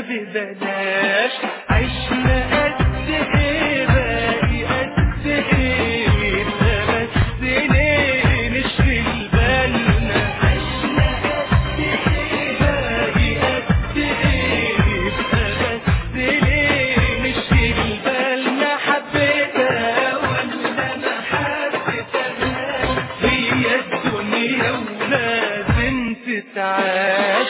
ببلاش عشنا قد ايه باقي قد ايه بس ليه نشغل بالنا عشنا قد ايه باقي قد ايه بس ليه نشغل بالنا حبيتها ولا ما حبيتها هي الدنيا ولازم تتعاش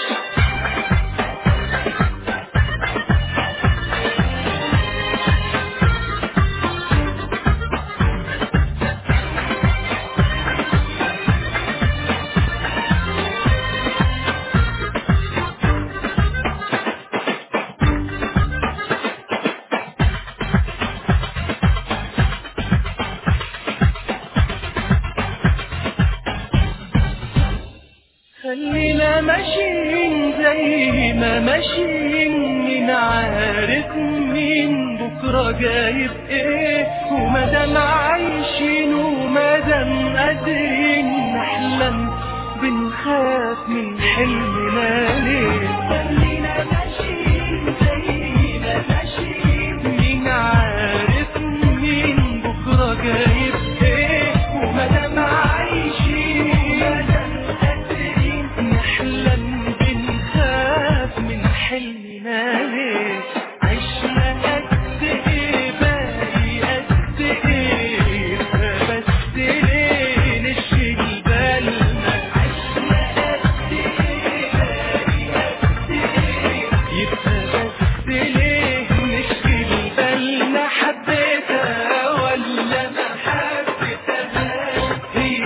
خلينا ماشيين زي ما ماشيين مين عارف مين بكرة جايب ايه ومادام عايشين ومادام قادرين نحلم بنخاف من حلمنا ليه